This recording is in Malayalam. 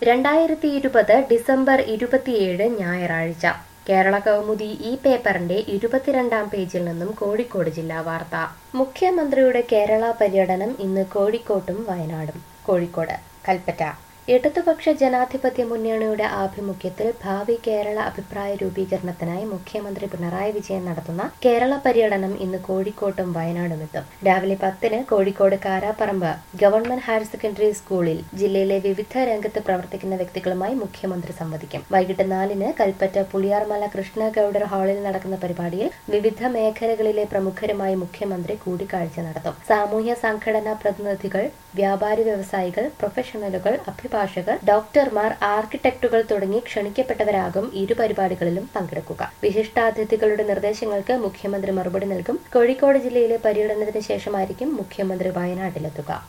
രണ്ടായിരത്തി ഇരുപത് ഡിസംബർ ഇരുപത്തിയേഴ് ഞായറാഴ്ച കേരള കൗമുദി ഈ പേപ്പറിന്റെ ഇരുപത്തിരണ്ടാം പേജിൽ നിന്നും കോഴിക്കോട് ജില്ലാ വാർത്ത മുഖ്യമന്ത്രിയുടെ കേരള പര്യടനം ഇന്ന് കോഴിക്കോട്ടും വയനാടും കോഴിക്കോട് കൽപ്പറ്റ ഇടതുപക്ഷ ജനാധിപത്യ മുന്നണിയുടെ ആഭിമുഖ്യത്തിൽ ഭാവി കേരള അഭിപ്രായ രൂപീകരണത്തിനായി മുഖ്യമന്ത്രി പിണറായി വിജയൻ നടത്തുന്ന കേരള പര്യടനം ഇന്ന് കോഴിക്കോട്ടും വയനാടും എത്തും രാവിലെ പത്തിന് Kozhikode Karaparamba government higher secondary സ്കൂളിൽ ജില്ലയിലെ വിവിധ രംഗത്ത് പ്രവർത്തിക്കുന്ന വ്യക്തികളുമായി മുഖ്യമന്ത്രി സംവദിക്കും വൈകിട്ട് നാലിന് കൽപ്പറ്റ പുളിയാർമല കൃഷ്ണഗൌഡർ ഹാളിൽ നടക്കുന്ന പരിപാടിയിൽ വിവിധ മേഖലകളിലെ പ്രമുഖരുമായി മുഖ്യമന്ത്രി കൂടിക്കാഴ്ച നടത്തും സാമൂഹ്യ സംഘടനാ പ്രതിനിധികൾ വ്യാപാരി വ്യവസായികൾ പ്രൊഫഷണലുകൾ അഭിഭാഷകർ ഡോക്ടർമാർ ആർക്കിടെക്റ്റുകൾ തുടങ്ങി ക്ഷണിക്കപ്പെട്ടവരാകും ഇരു പരിപാടികളിലും പങ്കെടുക്കുക വിശിഷ്ടാതിഥികളുടെ നിർദ്ദേശങ്ങൾക്ക് മുഖ്യമന്ത്രി മറുപടി നൽകും കോഴിക്കോട് ജില്ലയിലെ പര്യടനത്തിന് ശേഷമായിരിക്കും മുഖ്യമന്ത്രി വയനാട്ടിലെത്തുക